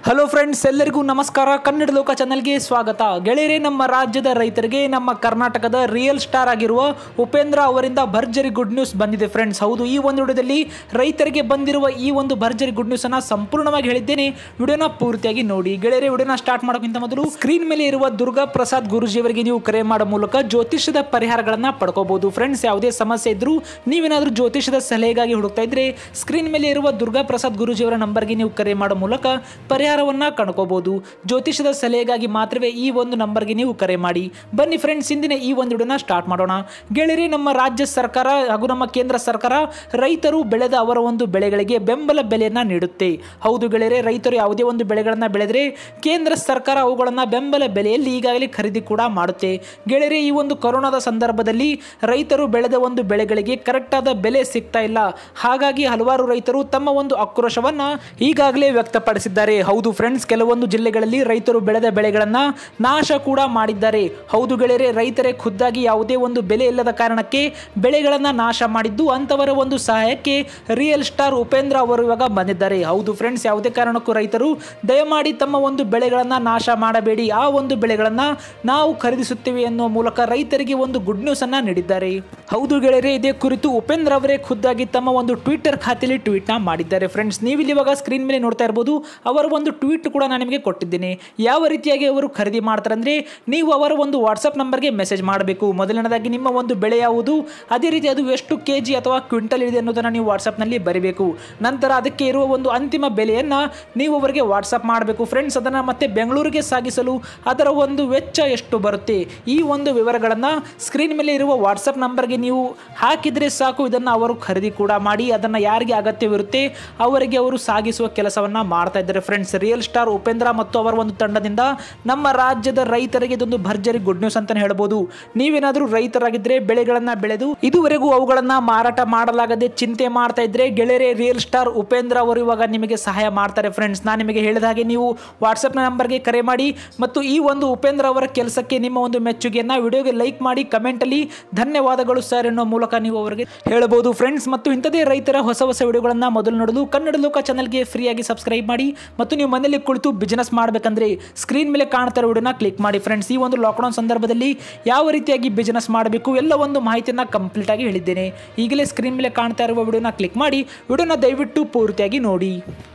hello friends ಎಲ್ಲರಿಗೂ ನಮಸ್ಕಾರ ಕನ್ನಡ ಲೋಕ ಚಾನಲ್ಗೆ ಸ್ವಾಗತ ಗೆಳೆಯರೇ ನಮ್ಮ ರಾಜ್ಯದ ರೈತರಿಗೆ ನಮ್ಮ ಕರ್ನಾಟಕದ ರಿಯಲ್ ಸ್ಟಾರ್ ಆಗಿರುವ ಉಪೇಂದ್ರ ಅವರಿಂದ ಭರ್ಜರಿ ಗುಡ್ ನ್ಯೂಸ್ ಬಂದಿದೆ ಫ್ರೆಂಡ್ಸ್ ಹೌದು ಈ ಒಂದು ವಿಡಿಯೋದಲ್ಲಿ ರೈತರಿಗೆ ಬಂದಿರುವ ಈ ಒಂದು ಭರ್ಜರಿ ಗುಡ್ ನ್ಯೂಸ್ ಅನ್ನ ಸಂಪೂರ್ಣವಾಗಿ ಹೇಳಿದ್ದೇನೆ ವಿಡಿಯೋನ ಪೂರ್ತಿಯಾಗಿ ನೋಡಿ ಗೆಳೆಯರೇ ವಿಡಿಯೋನ ಸ್ಟಾರ್ಟ್ ಮಾಡೋಕ್ಕಿಂತ ಮೊದಲು ಸ್ಕ್ರೀನ್ ಮೇಲೆ ಇರುವ ದುರ್ಗಾ ಪ್ರಸಾದ್ ಗುರುಜಿಯವರಿಗೆ ನೀವು ಕರೆ ಮಾಡೋ ಮೂಲಕ ಜ್ಯೋತಿಷ್ಯದ ಪರಿಹಾರಗಳನ್ನ ಪಡ್ಕೋಬಹುದು ಫ್ರೆಂಡ್ಸ್ ಯಾವುದೇ ಸಮಸ್ಯೆ ಇದ್ರೂ ನೀವೇನಾದ್ರೂ ಜ್ಯೋತಿಷದ ಸಲಹೆಗಾಗಿ ಹುಡುಕ್ತಾ ಇದ್ರೆ ಸ್ಕ್ರೀನ್ ಮೇಲೆ ಇರುವ ದುರ್ಗಾ ಪ್ರಸಾದ್ ಗುರುಜಿಯವರ ನಂಬರ್ಗೆ ನೀವು ಕರೆ ಮಾಡೋ ಮೂಲಕ ಪರಿಹಾರವನ್ನ ಕಂಡ್ಕೋಬಹುದು ಜ್ಯೋತಿಷದ ಸಲಹೆಗಾಗಿ ಮಾತ್ರವೇ ಈ ಒಂದು ನಂಬರ್ಗೆ ನೀವು ಕರೆ ಮಾಡಿ ಬನ್ನಿ ಫ್ರೆಂಡ್ಸ್ ಇಂದಿನ ಈ ಒಂದು ವಿಡಿಯೋನ ಸ್ಟಾರ್ಟ್ ಮಾಡೋಣ ಗೆಳೆಯರಿ ನಮ್ಮ ರಾಜ್ಯ ಸರ್ಕಾರ ಹಾಗೂ ನಮ್ಮ ಕೇಂದ್ರ ಸರ್ಕಾರ ರೈತರು ಬೆಳೆದ ಅವರ ಒಂದು ಬೆಳೆಗಳಿಗೆ ಬೆಂಬಲ ಬೆಲೆಯನ್ನ ನೀಡುತ್ತೆ ಹೌದು ಗೆಳೆಯರೆ ರೈತರು ಯಾವುದೇ ಒಂದು ಬೆಳೆಗಳನ್ನ ಬೆಳೆದ್ರೆ ಕೇಂದ್ರ ಸರ್ಕಾರ ಅವುಗಳನ್ನ ಬೆಂಬಲ ಬೆಲೆಯಲ್ಲಿ ಈಗಾಗಲೇ ಖರೀದಿ ಕೂಡ ಮಾಡುತ್ತೆ ಗೆಳೆಯರೆ ಈ ಒಂದು ಕೊರೋನಾದ ಸಂದರ್ಭದಲ್ಲಿ ರೈತರು ಬೆಳೆದ ಒಂದು ಬೆಳೆಗಳಿಗೆ ಕರೆಕ್ಟ್ ಆದ ಬೆಲೆ ಸಿಗ್ತಾ ಇಲ್ಲ ಹಾಗಾಗಿ ಹಲವಾರು ರೈತರು ತಮ್ಮ ಒಂದು ಆಕ್ರೋಶವನ್ನ ಈಗಾಗಲೇ ವ್ಯಕ್ತಪಡಿಸಿದ್ದಾರೆ ಹೌದು ಫ್ರೆಂಡ್ಸ್ ಕೆಲವೊಂದು ಜಿಲ್ಲೆಗಳಲ್ಲಿ ರೈತರು ಬೆಳೆದ ಬೆಳೆಗಳನ್ನ ನಾಶ ಕೂಡ ಮಾಡಿದ್ದಾರೆ ಹೌದು ಗೆಳೆಯರೆ ರೈತರೇ ಖುದ್ದಾಗಿ ಯಾವುದೇ ಒಂದು ಬೆಲೆ ಇಲ್ಲದ ಕಾರಣಕ್ಕೆ ಬೆಳೆಗಳನ್ನ ನಾಶ ಮಾಡಿದ್ದು ಅಂತವರ ಒಂದು ಸಹಾಯಕ್ಕೆ ರಿಯಲ್ ಸ್ಟಾರ್ ಉಪೇಂದ್ರ ಅವರು ಇವಾಗ ಬಂದಿದ್ದಾರೆ ಹೌದು ಫ್ರೆಂಡ್ಸ್ ಯಾವುದೇ ಕಾರಣಕ್ಕೂ ರೈತರು ದಯಮಾಡಿ ತಮ್ಮ ಒಂದು ಬೆಳೆಗಳನ್ನ ನಾಶ ಮಾಡಬೇಡಿ ಆ ಒಂದು ಬೆಳೆಗಳನ್ನ ನಾವು ಖರೀದಿಸುತ್ತೇವೆ ಎನ್ನುವ ಮೂಲಕ ರೈತರಿಗೆ ಒಂದು ಗುಡ್ ನ್ಯೂಸ್ ಅನ್ನ ನೀಡಿದ್ದಾರೆ ಹೌದು ಗೆಳೆಯರೆ ಇದೇ ಕುರಿತು ಉಪೇಂದ್ರ ಅವರೇ ಖುದ್ದಾಗಿ ತಮ್ಮ ಒಂದು ಟ್ವಿಟರ್ ಖಾತೆಯಲ್ಲಿ ಟ್ವೀಟ್ ನ ಮಾಡಿದ್ದಾರೆ ಫ್ರೆಂಡ್ಸ್ ನೀವಿಲ್ಲಿ ಇವಾಗ ಸ್ಕ್ರೀನ್ ಮೇಲೆ ನೋಡ್ತಾ ಇರಬಹುದು ಅವರ ಒಂದು ಟ್ವೀಟ್ ಕೂಡ ನಾನು ನಿಮಗೆ ಕೊಟ್ಟಿದ್ದೇನೆ ಯಾವ ರೀತಿಯಾಗಿ ಅವರು ಖರೀದಿ ಮಾಡ್ತಾರೆ ಅಂದ್ರೆ ನೀವು ಅವರ ಒಂದು ವಾಟ್ಸಪ್ ನಂಬರ್ಗೆ ಮೆಸೇಜ್ ಮಾಡಬೇಕು ಮೊದಲನೇದಾಗಿ ನಿಮ್ಮ ಒಂದು ಬೆಳೆ ಯಾವುದು ಅದೇ ರೀತಿ ಅದು ಎಷ್ಟು ಕೆ ಜಿ ಅಥವಾ ಕ್ವಿಂಟಲ್ ಇದೆ ಅನ್ನೋದನ್ನು ನೀವು ವಾಟ್ಸಪ್ನಲ್ಲಿ ಬರೀಬೇಕು ನಂತರ ಅದಕ್ಕೆ ಇರುವ ಒಂದು ಅಂತಿಮ ಬೆಲೆಯನ್ನು ನೀವು ಅವರಿಗೆ ವಾಟ್ಸಪ್ ಮಾಡಬೇಕು ಫ್ರೆಂಡ್ಸ್ ಅದನ್ನು ಮತ್ತೆ ಬೆಂಗಳೂರಿಗೆ ಸಾಗಿಸಲು ಅದರ ಒಂದು ವೆಚ್ಚ ಎಷ್ಟು ಬರುತ್ತೆ ಈ ಒಂದು ವಿವರಗಳನ್ನು ಸ್ಕ್ರೀನ್ ಮೇಲೆ ಇರುವ ವಾಟ್ಸಪ್ ನಂಬರ್ಗೆ ನೀವು ಹಾಕಿದರೆ ಸಾಕು ಇದನ್ನು ಅವರು ಖರೀದಿ ಕೂಡ ಮಾಡಿ ಅದನ್ನು ಯಾರಿಗೆ ಅಗತ್ಯವಿರುತ್ತೆ ಅವರಿಗೆ ಅವರು ಸಾಗಿಸುವ ಕೆಲಸವನ್ನು ಮಾಡ್ತಾ ಇದ್ದಾರೆ ಫ್ರೆಂಡ್ಸ್ ರಿಯಲ್ ಸ್ಟಾರ್ ಉಪೇಂದ್ರ ಮತ್ತು ಅವರ ಒಂದು ತಂಡದಿಂದ ನಮ್ಮ ರಾಜ್ಯದ ರೈತರಿಗೆ ಇದೊಂದು ಭರ್ಜರಿ ಗುಡ್ ನ್ಯೂಸ್ ಅಂತಾನೆ ಹೇಳ್ಬೋದು ನೀವೇನಾದರೂ ರೈತರಾಗಿದ್ದರೆ ಬೆಳೆಗಳನ್ನು ಬೆಳೆದು ಇದುವರೆಗೂ ಅವುಗಳನ್ನು ಮಾರಾಟ ಮಾಡಲಾಗದೆ ಚಿಂತೆ ಮಾಡ್ತಾ ಇದ್ರೆ ಗೆಳೆಯರೆ ರಿಯಲ್ ಸ್ಟಾರ್ ಉಪೇಂದ್ರ ಅವರು ಇವಾಗ ನಿಮಗೆ ಸಹಾಯ ಮಾಡ್ತಾರೆ ಫ್ರೆಂಡ್ಸ್ ನಾನು ನಿಮಗೆ ಹೇಳಿದ ಹಾಗೆ ನೀವು ವಾಟ್ಸಪ್ನ ನಂಬರ್ಗೆ ಕರೆ ಮಾಡಿ ಮತ್ತು ಈ ಒಂದು ಉಪೇಂದ್ರ ಅವರ ಕೆಲಸಕ್ಕೆ ನಿಮ್ಮ ಒಂದು ಮೆಚ್ಚುಗೆಯನ್ನು ವಿಡಿಯೋಗೆ ಲೈಕ್ ಮಾಡಿ ಕಮೆಂಟಲ್ಲಿ ಧನ್ಯವಾದಗಳು ಸರ್ ಎನ್ನುವ ಮೂಲಕ ನೀವು ಅವರಿಗೆ ಹೇಳಬಹುದು ಫ್ರೆಂಡ್ಸ್ ಮತ್ತು ಇಂಥದೇ ರೈತರ ಹೊಸ ಹೊಸ ವಿಡಿಯೋಗಳನ್ನು ಮೊದಲು ನೋಡಲು ಕನ್ನಡ ಲೋಕ ಚಾನಲ್ಗೆ ಫ್ರೀಯಾಗಿ ಸಬ್ಸ್ಕ್ರೈಬ್ ಮಾಡಿ ಮತ್ತು ನೀವು ಮನೆಯಲ್ಲಿ ಕುಳಿತು ಬಿಸ್ನೆಸ್ ಮಾಡಬೇಕಂದ್ರೆ ಸ್ಕ್ರೀನ್ ಮೇಲೆ ಕಾಣ್ತಾ ಇರೋ ವಿಡಿಯೋನ ಕ್ಲಿಕ್ ಮಾಡಿ ಫ್ರೆಂಡ್ಸ್ ಈ ಒಂದು ಲಾಕ್ಡೌನ್ ಸಂದರ್ಭದಲ್ಲಿ ಯಾವ ರೀತಿಯಾಗಿ ಬಿಸ್ನೆಸ್ ಮಾಡಬೇಕು ಎಲ್ಲ ಒಂದು ಮಾಹಿತಿಯನ್ನು ಕಂಪ್ಲೀಟ್ ಆಗಿ ಹೇಳಿದ್ದೇನೆ ಈಗಲೇ ಸ್ಕ್ರೀನ್ ಮೇಲೆ ಕಾಣ್ತಾ ಇರುವ ವಿಡಿಯೋನ ಕ್ಲಿಕ್ ಮಾಡಿ ವಿಡಿಯೋನ ದಯವಿಟ್ಟು ಪೂರ್ತಿಯಾಗಿ ನೋಡಿ